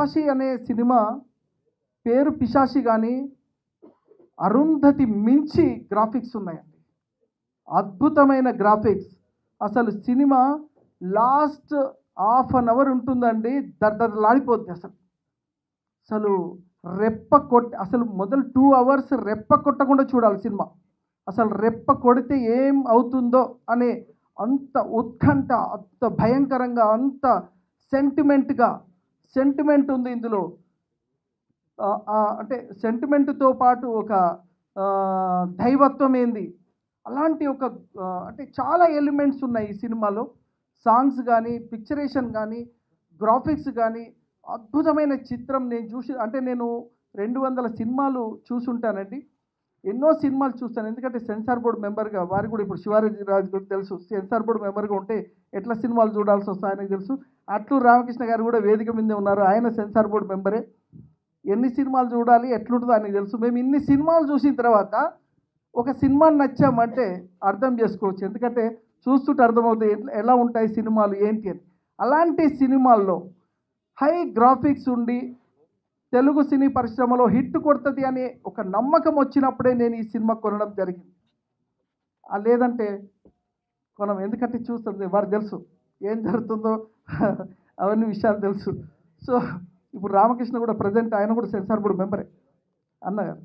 పిశాసి అనే సినిమా పేరు పిశాసి కానీ అరుంధతి మించి గ్రాఫిక్స్ ఉన్నాయండి అద్భుతమైన గ్రాఫిక్స్ అసలు సినిమా లాస్ట్ హాఫ్ అన్ అవర్ ఉంటుందండి దద్దలాడిపోద్ది అసలు అసలు రెప్ప కొట్ అసలు మొదలు టూ అవర్స్ రెప్ప కొట్టకుండా చూడాలి సినిమా అసలు రెప్ప కొడితే ఏం అవుతుందో అనే అంత ఉత్కంఠ అంత భయంకరంగా అంత సెంటిమెంట్గా సెంటిమెంట్ ఉంది ఇందులో ఆ, ఆ, అంటే సెంటిమెంట్తో పాటు ఒక ఆ, దైవత్వం ఏంది అలాంటి ఒక ఆ, అంటే చాలా ఎలిమెంట్స్ ఉన్నాయి ఈ సినిమాలో సాంగ్స్ కానీ పిక్చరేషన్ కానీ గ్రాఫిక్స్ కానీ అద్భుతమైన చిత్రం నేను చూసి అంటే నేను రెండు వందల సినిమాలు చూసుంటానండి ఎన్నో సినిమాలు చూస్తాను ఎందుకంటే సెన్సార్ బోర్డు మెంబర్గా వారు కూడా ఇప్పుడు శివాజీ రాజు కూడా తెలుసు సెన్సార్ బోర్డు మెంబర్గా ఉంటే ఎట్లా సినిమాలు చూడాల్సి వస్తా ఆయనకు తెలుసు అట్లు రామకృష్ణ గారు కూడా వేదిక మీదే ఉన్నారు ఆయన సెన్సార్ బోర్డు మెంబరే ఎన్ని సినిమాలు చూడాలి ఎట్లుంటుందో ఆయనకు తెలుసు మేము ఇన్ని సినిమాలు చూసిన తర్వాత ఒక సినిమాని నచ్చామంటే అర్థం చేసుకోవచ్చు ఎందుకంటే చూస్తుంటే అర్థమవుతాయి ఎట్లా ఎలా ఉంటాయి సినిమాలు ఏంటి అని అలాంటి సినిమాల్లో హై గ్రాఫిక్స్ ఉండి తెలుగు సినీ పరిశ్రమలో హిట్ కొడుతుంది అనే ఒక నమ్మకం వచ్చినప్పుడే నేను ఈ సినిమా కొనడం జరిగింది ఆ లేదంటే కొనం ఎందుకంటే చూస్తుంది వారు తెలుసు ఏం జరుగుతుందో అవన్నీ విషయాలు తెలుసు సో ఇప్పుడు రామకృష్ణ కూడా ప్రజెంట్ ఆయన కూడా సెన్సార్ బోర్డు మెంబరే అన్నగారు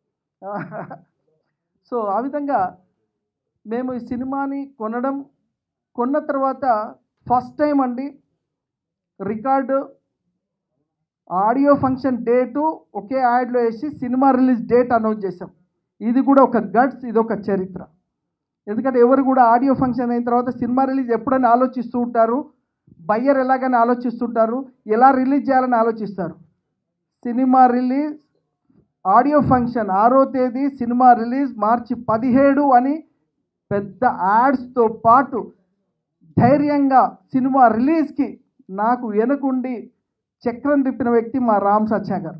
సో ఆ విధంగా మేము ఈ సినిమాని కొనడం కొన్న తర్వాత ఫస్ట్ టైం అండి రికార్డు ఆడియో ఫంక్షన్ డేటు ఒకే యాడ్లో వేసి సినిమా రిలీజ్ డేట్ అనౌన్స్ చేసాం ఇది కూడా ఒక గట్స్ ఇది ఒక చరిత్ర ఎందుకంటే ఎవరు కూడా ఆడియో ఫంక్షన్ అయిన తర్వాత సినిమా రిలీజ్ ఎప్పుడని ఆలోచిస్తూ ఉంటారు బయ్యర్ ఎలాగని ఆలోచిస్తుంటారు ఎలా రిలీజ్ చేయాలని ఆలోచిస్తారు సినిమా రిలీజ్ ఆడియో ఫంక్షన్ ఆరో తేదీ సినిమా రిలీజ్ మార్చి పదిహేడు అని పెద్ద యాడ్స్తో పాటు ధైర్యంగా సినిమా రిలీజ్కి నాకు వెనుకుండి చక్రం తిప్పిన వ్యక్తి మా రామ్ సత్య గారు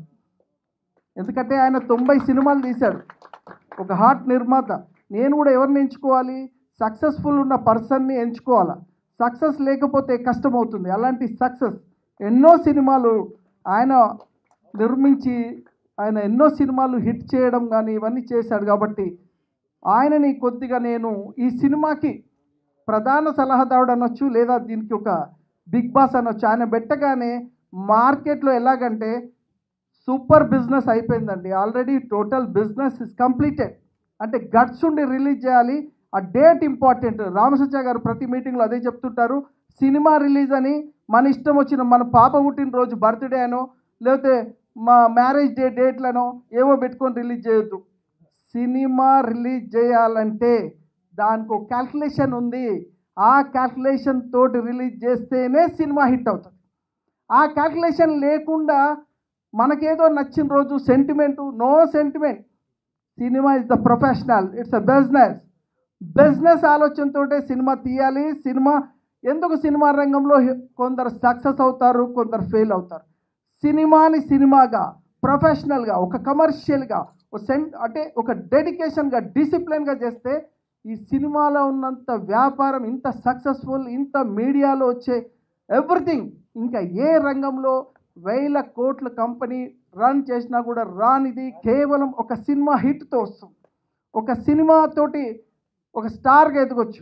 ఎందుకంటే ఆయన తొంభై సినిమాలు తీశాడు ఒక హార్ట్ నిర్మాత నేను కూడా ఎవరిని ఎంచుకోవాలి సక్సెస్ఫుల్ ఉన్న పర్సన్ని ఎంచుకోవాలా సక్సెస్ లేకపోతే కష్టమవుతుంది అలాంటి సక్సెస్ ఎన్నో సినిమాలు ఆయన నిర్మించి ఆయన ఎన్నో సినిమాలు హిట్ చేయడం కానీ ఇవన్నీ చేశాడు కాబట్టి ఆయనని కొద్దిగా నేను ఈ సినిమాకి ప్రధాన సలహాదారుడు అనొచ్చు లేదా దీనికి ఒక బిగ్ బాస్ అనొచ్చు ఆయన పెట్టగానే మార్కెట్లో ఎలాగంటే సూపర్ బిజినెస్ అయిపోయిందండి already total business is completed అంటే గట్స్ ఉండి రిలీజ్ చేయాలి ఆ డేట్ ఇంపార్టెంట్ రామసత్య గారు ప్రతి మీటింగ్లో అదే చెప్తుంటారు సినిమా రిలీజ్ అని మన ఇష్టం వచ్చిన మన పాప పుట్టినరోజు బర్త్డే అనో లేకపోతే మా మ్యారేజ్ డే డేట్లను ఏవో పెట్టుకొని రిలీజ్ చేయొద్దు సినిమా రిలీజ్ చేయాలంటే దానికి ఒక క్యాల్కులేషన్ ఉంది ఆ క్యాల్కులేషన్ తోటి రిలీజ్ చేస్తేనే సినిమా హిట్ అవుతుంది ఆ క్యాల్కులేషన్ లేకుండా మనకేదో నచ్చిన రోజు సెంటిమెంటు నో సెంటిమెంట్ సినిమా is the professional it's a business business ఆలోచనతో సినిమా తీయాలి సినిమా ఎందుకు సినిమా రంగంలో హి- కొందరు సక్సెస్ అవుతారు కొందరు ఫెయిల్ అవుతారు సినిమాని సినిమాగా ప్రొఫెషనల్గా ఒక కమర్షియల్గా ఒక సెన్ అంటే ఒక డెడికేషన్గా డిసిప్లిన్గా చేస్తే ఈ సినిమాలో ఉన్నంత వ్యాపారం ఇంత సక్సెస్ఫుల్ ఇంత మీడియాలో వచ్చే ఎవ్రీథింగ్ ఇంకా ఏ రంగంలో వేల కోట్ల కంపెనీ రన్ చేసినా కూడా రానిది కేవలం ఒక సినిమా హిట్తో వస్తుంది ఒక సినిమా తోటి ఒక స్టార్గా ఎదగొచ్చు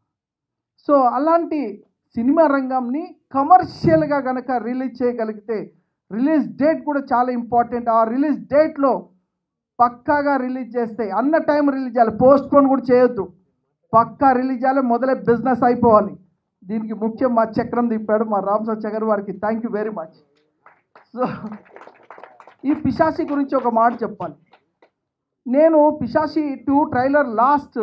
సో అలాంటి సినిమా రంగంని కమర్షియల్గా కనుక రిలీజ్ చేయగలిగితే రిలీజ్ డేట్ కూడా చాలా ఇంపార్టెంట్ ఆ రిలీజ్ డేట్లో పక్కాగా రిలీజ్ చేస్తే అన్న టైం రిలీజ్ చేయాలి పోస్ట్ పోన్ కూడా చేయొద్దు పక్కా రిలీజ్ చేయాలి మొదలే బిజినెస్ అయిపోవాలి దీనికి ముఖ్యం మా చక్రం తిప్పాడు మా రామ్ సత్య గారు వారికి thank you very much so ఈ పిశాసి గురించి ఒక మాట చెప్పాలి నేను Pisachi two trailer last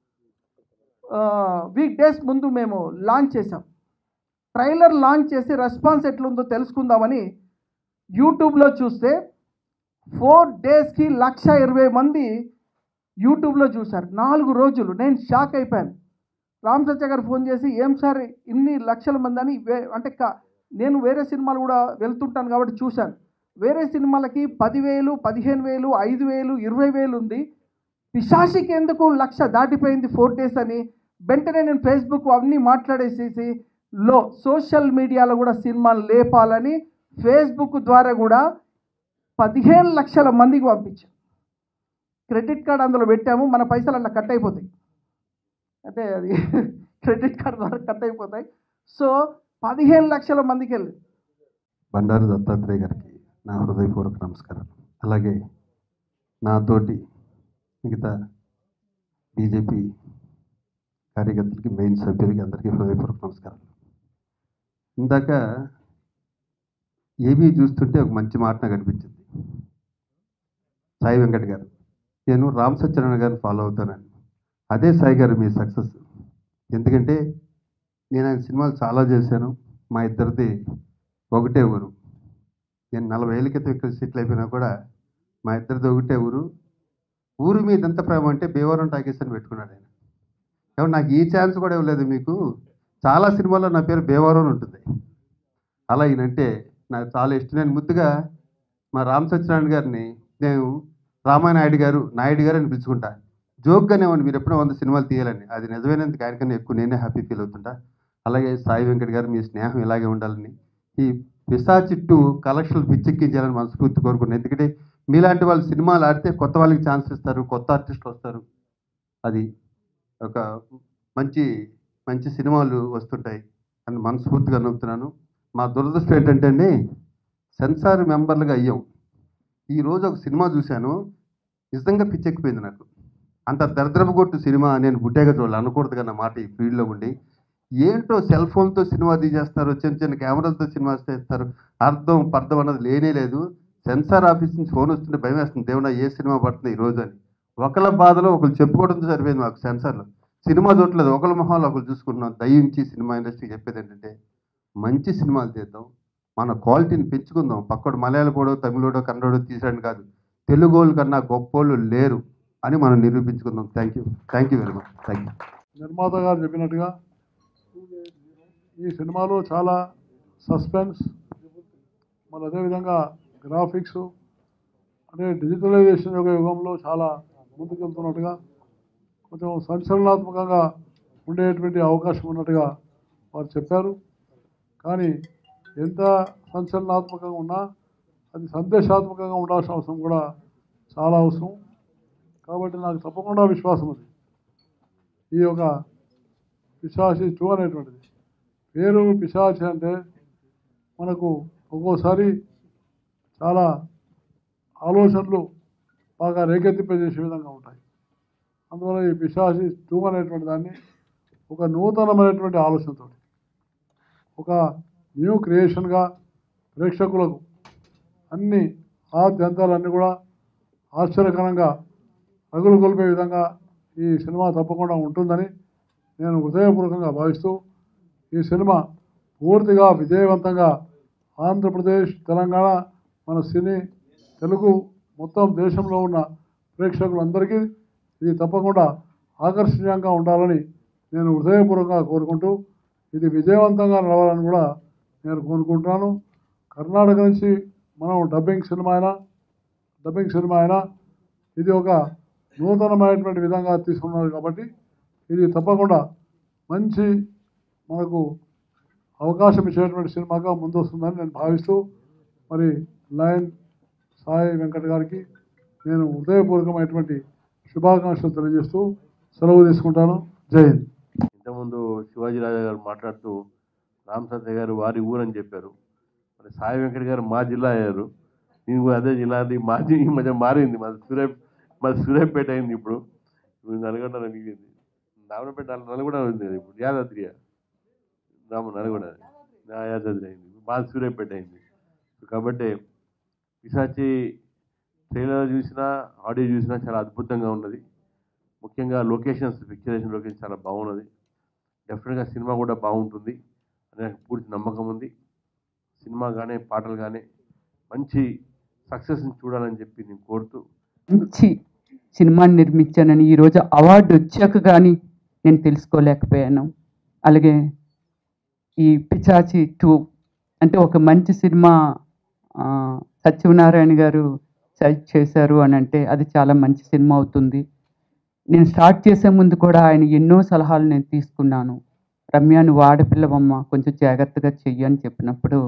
week days ముందు మేము లాంచ్ చేసాం ట్రైలర్ లాంచ్ చేసి రెస్పాన్స్ ఎట్లుందో తెలుసుకుందామని యూట్యూబ్లో చూస్తే ఫోర్ డేస్కి లక్ష ఇరవై మంది యూట్యూబ్లో చూశారు నాలుగు రోజులు నేను షాక్ అయిపోయాను రామ్ సత్య గారు ఫోన్ చేసి ఏం సార్ ఇన్ని లక్షల మంది అని వే- అంటే క- నేను వేరే సినిమాలు కూడా వెళ్తుంటాను కాబట్టి చూశాను వేరే సినిమాలకి పదివేలు పదిహేను వేలు ఐదు వేలు ఇరవై వేలు ఉంది పిశాసికి ఎందుకు లక్ష దాటిపోయింది ఫోర్ డేస్ అని వెంటనే నేను ఫేస్బుక్ అవన్నీ మాట్లాడేసేసి లో సోషల్ మీడియాలో కూడా సినిమాలు లేపాలని ఫేస్బుక్ ద్వారా కూడా పదిహేను లక్షల మందికి పంపించాం క్రెడిట్ కార్డ్ అందులో పెట్టాము మన పైసలు అట్లా కట్ అయిపోతాయి అంటే అది క్రెడిట్ కార్డ్ ద్వారా కట్ అయిపోతాయి సో పదిహేను లక్షల మందికి వెళ్ళి బండారు దత్తాత్రేయ గారికి నా హృదయపూర్వక నమస్కారాలు అలాగే నాతోటి మిగతా బీజేపీ కార్యకర్తలకి మెయిన్ సభ్యులకి అందరికీ హృదయపూర్వక నమస్కారాలు ఇందాక ఏబీ చూస్తుంటే ఒక మంచి మాట నాకు అనిపించింది సాయి వెంకట్ గారు నేను రామ్ సత్యనారాయణ గారిని ఫాలో అవుతానని అదే సాయి గారు మీ సక్సెస్ ఎందుకంటే నేను ఆయన సినిమాలు చాలా చేశాను మా ఇద్దరిది ఒకటే ఊరు నేను నలభై ఏళ్ళ క్రితం ఇక్కడ సెటిల్ అయిపోయినా కూడా మా ఇద్దరిది ఒకటే ఊరు ఊరు మీద ఎంత ప్రేమ అంటే భీమవరం టాకీస్ అని పెట్టుకున్నాడు ఆయన ఏమన్నా నాకు ఈ ఛాన్స్ కూడా ఇవ్వలేదు మీకు చాలా సినిమాల్లో నా పేరు భీమవరం అని ఉంటుంది అలా ఈయనంటే నాకు చాలా ఇష్టం నేను ముద్దుగా మా రామ్ సత్యనారాయణ గారిని నేను రామానాయుడు గారు నాయుడు గారు అని పిలుచుకుంటా జోక్గానే ఉంది మీరు ఎప్పుడో వంద సినిమాలు తీయాలని అది నిజమైనందుకు ఆయనకన్నా ఎక్కువ నేనే హ్యాపీ ఫీల్ అవుతుంటా అలాగే సాయి వెంకట్ గారు మీ స్నేహం ఇలాగే ఉండాలని ఈ పిశాచి టూ కలెక్షన్లు పిచ్చెక్కించాలని మనస్ఫూర్తి కోరుకున్నాను ఎందుకంటే మీలాంటి వాళ్ళు సినిమాలు ఆడితే కొత్త వాళ్ళకి ఛాన్స్ ఇస్తారు కొత్త ఆర్టిస్టులు వస్తారు అది ఒక మంచి మంచి సినిమాలు వస్తుంటాయి అని మనస్ఫూర్తిగా నమ్ముతున్నాను మా దురదృష్టం ఏంటంటే అండి సెన్సార్ మెంబర్లుగా అయ్యాం ఈరోజు ఒక సినిమా చూశాను నిజంగా పిచ్చెక్కిపోయింది నాకు అంత దరిద్రపు కొట్టు సినిమా నేను బుట్టేగా చూడాలి అనకూడదు కదా మాట ఈ ఫీల్డ్లో ఉండి ఏంటో సెల్ ఫోన్తో సినిమా తీసేస్తారు చిన్న చిన్న కెమెరాలతో సినిమా తీస్తారు అర్థం పర్థం అన్నది లేనే లేదు సెన్సార్ ఆఫీస్ నుంచి ఫోన్ వస్తుంటే భయం వేస్తుంది దేవుడా ఏ సినిమా పడుతుంది ఈ రోజు అని ఒకళ్ళ బాధలో ఒకరు చెప్పుకోవడంతో సరిపోయింది మాకు సెన్సార్లో సినిమా చూడలేదు ఒకళ్ళ మొహాలు ఒకరు చూసుకుంటున్నాం దయించి సినిమా ఇండస్ట్రీ చెప్పేది ఏంటంటే మంచి సినిమాలు తీద్దాం మన క్వాలిటీని పెంచుకుందాం పక్కడు మలయాళపోడో తమిళోడో కన్నడో తీసాడని కాదు తెలుగు వాళ్ళ కన్నా గొప్పోళ్ళు లేరు అని మనం నిరూపించుకుందాం thank you thank you very much thank you నిర్మాత గారు చెప్పినట్టుగా ఈ సినిమాలో చాలా సస్పెన్స్ మరి అదేవిధంగా గ్రాఫిక్స్ అంటే డిజిటలైజేషన్ యొక్క యుగంలో చాలా ముందుకెళ్తున్నట్టుగా కొంచెం సంచలనాత్మకంగా ఉండేటువంటి అవకాశం ఉన్నట్టుగా వారు చెప్పారు కానీ ఎంత సంచలనాత్మకంగా ఉన్నా అది సందేశాత్మకంగా ఉండాల్సిన అవసరం కూడా చాలా అవసరం కాబట్టి నాకు తప్పకుండా విశ్వాసం ఉంది ఈ యొక్క పిశాచి టూ అనేటువంటిది పేరు పిశాచి అంటే మనకు ఒక్కోసారి చాలా ఆలోచనలు బాగా రేకెత్తింపజేసే విధంగా ఉంటాయి అందువల్ల ఈ పిశాచి టూ అనేటువంటి దాన్ని ఒక నూతనమైనటువంటి ఆలోచనతో ఒక న్యూ క్రియేషన్గా ప్రేక్షకులకు అన్ని ఆద్యంతాలన్నీ కూడా ఆశ్చర్యకరంగా రగులు కొలిపే విధంగా ఈ సినిమా తప్పకుండా ఉంటుందని నేను హృదయపూర్వకంగా భావిస్తూ ఈ సినిమా పూర్తిగా విజయవంతంగా ఆంధ్రప్రదేశ్ తెలంగాణ మన సినీ తెలుగు మొత్తం దేశంలో ఉన్న ప్రేక్షకులందరికీ ఇది తప్పకుండా ఆకర్షణీయంగా ఉండాలని నేను హృదయపూర్వకంగా కోరుకుంటూ ఇది విజయవంతంగా నడవాలని కూడా నేను కోరుకుంటున్నాను కర్ణాటక నుంచి మనం డబ్బింగ్ సినిమా అయినా డబ్బింగ్ సినిమా అయినా ఇది ఒక నూతనమైనటువంటి విధంగా తీసుకున్నారు కాబట్టి ఇది తప్పకుండా మంచి మనకు అవకాశం ఇచ్చేటువంటి సినిమాగా ముందు వస్తుందని నేను భావిస్తూ మరి లయన్ సాయి వెంకట్ గారికి నేను హృదయపూర్వకమైనటువంటి శుభాకాంక్షలు తెలియజేస్తూ సెలవు తీసుకుంటాను జై హింద్ ఇంతకుముందు శివాజీ రాజా గారు మాట్లాడుతూ రామ్ సత్య గారు వారి ఊరని చెప్పారు మరి సాయి వెంకట్ గారు మా జిల్లా అయ్యారు నేను కూడా అదే జిల్లా అది మా జి- ఈ మధ్య మారింది మాది సూర్య మాది సూర్యాపేట అయింది ఇప్పుడు ఇప్పుడు నల్గొండ మిగిలింది నామనపేట నల్- నల్గొండ ఉంది కదా ఇప్పుడు యాదాద్రి రాము నల్గొండ నా యాదాద్రి అయింది మాది సూర్యాపేట అయింది కాబట్టి పిశాచి ట్రైలర్ చూసినా ఆడియో చూసినా చాలా అద్భుతంగా ఉన్నది ముఖ్యంగా లొకేషన్స్ పిక్చరేషన్ లొకేషన్ చాలా బాగున్నది డెఫినెట్గా సినిమా కూడా బాగుంటుంది అని నాకు పూర్తి నమ్మకం ఉంది సినిమా కానీ పాటలు కానీ మంచి సక్సెస్ని చూడాలని చెప్పి నేను కోరుతూ మంచి సినిమాని నిర్మించానని ఈరోజు అవార్డు వచ్చాక కానీ నేను తెలుసుకోలేకపోయాను అలాగే ఈ పిచాచి టూ అంటే ఒక మంచి సినిమా ఆ, సత్యనారాయణ గారు సజెస్ట్ చేశారు అని అంటే అది చాలా మంచి సినిమా అవుతుంది నేను స్టార్ట్ చేసే ముందు కూడా ఆయన ఎన్నో సలహాలు నేను తీసుకున్నాను రమ్య నువ్వు ఆడపిల్లవమ్మ కొంచెం జాగ్రత్తగా చెయ్యి అని చెప్పినప్పుడు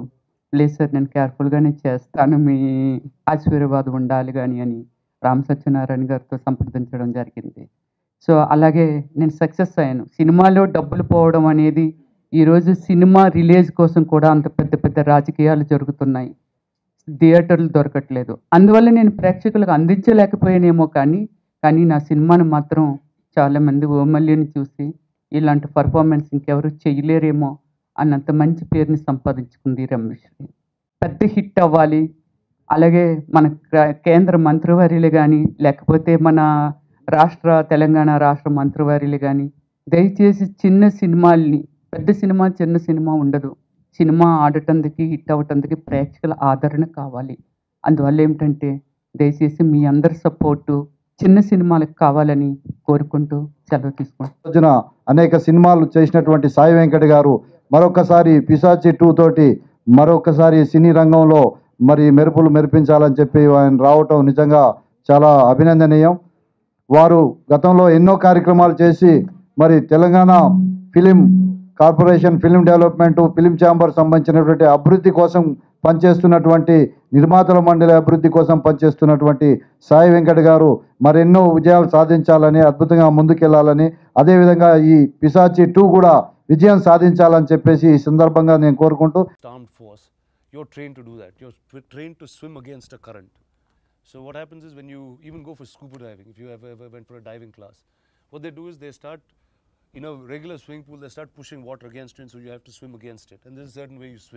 లేదు సార్ నేను కేర్ఫుల్గానే చేస్తాను మీ ఆశీర్వాదం ఉండాలి కానీ అని రామ్ సత్యనారాయణ గారితో సంప్రదించడం జరిగింది సో అలాగే నేను సక్సెస్ అయ్యాను సినిమాలో డబ్బులు పోవడం అనేది ఈరోజు సినిమా రిలీజ్ కోసం కూడా అంత పెద్ద పెద్ద రాజకీయాలు జరుగుతున్నాయి థియేటర్లు దొరకట్లేదు అందువల్ల నేను ప్రేక్షకులకు అందించలేకపోయానేమో కానీ కానీ నా సినిమాను మాత్రం చాలామంది ఓమల్యని చూసి ఇలాంటి పర్ఫార్మెన్స్ ఇంకెవరు చేయలేరేమో అన్నంత మంచి పేరుని సంపాదించుకుంది రమేష్ పెద్ద హిట్ అవ్వాలి అలాగే మన క- కేంద్ర మంత్రివర్యులు కానీ లేకపోతే మన రాష్ట్ర తెలంగాణ రాష్ట్ర మంత్రివర్యులు కానీ దయచేసి చిన్న సినిమాల్ని పెద్ద సినిమా చిన్న సినిమా ఉండదు సినిమా ఆడటానికి హిట్ అవ్వటానికి ప్రేక్షకుల ఆదరణ కావాలి అందువల్ల ఏమిటంటే దయచేసి మీ అందరి సపోర్టు చిన్న సినిమాలకు కావాలని కోరుకుంటూ సెలవు తీసుకుంటాను రోజున అనేక సినిమాలు చేసినటువంటి సాయి వెంకట్ గారు మరొకసారి పిశాచి టూ తోటి మరొకసారి సినీ రంగంలో మరి మెరుపులు మెరిపించాలని చెప్పి ఆయన రావటం నిజంగా చాలా అభినందనీయం వారు గతంలో ఎన్నో కార్యక్రమాలు చేసి మరి Telangana film corporation film development film chamber సంబంధించినటువంటి అభివృద్ధి కోసం పనిచేస్తున్నటువంటి నిర్మాతల మండలి అభివృద్ధి కోసం పనిచేస్తున్నటువంటి సాయి వెంకట్ గారు మరెన్నో విజయాలు సాధించాలని అద్భుతంగా ముందుకెళ్లాలని అదేవిధంగా ఈ పిశాచి టూ కూడా విజయం సాధించాలని చెప్పేసి ఈ సందర్భంగా నేను కోరుకుంటూ armed force, you're trained to do that. You're tw- trained to swim against a current. So what happens is when you even go for scuba diving, if you ever, ever went for a diving class, what they do is they start in a regular swimming pool, they start pushing water against you, and so you have to swim against it. And there's a certain way you swim.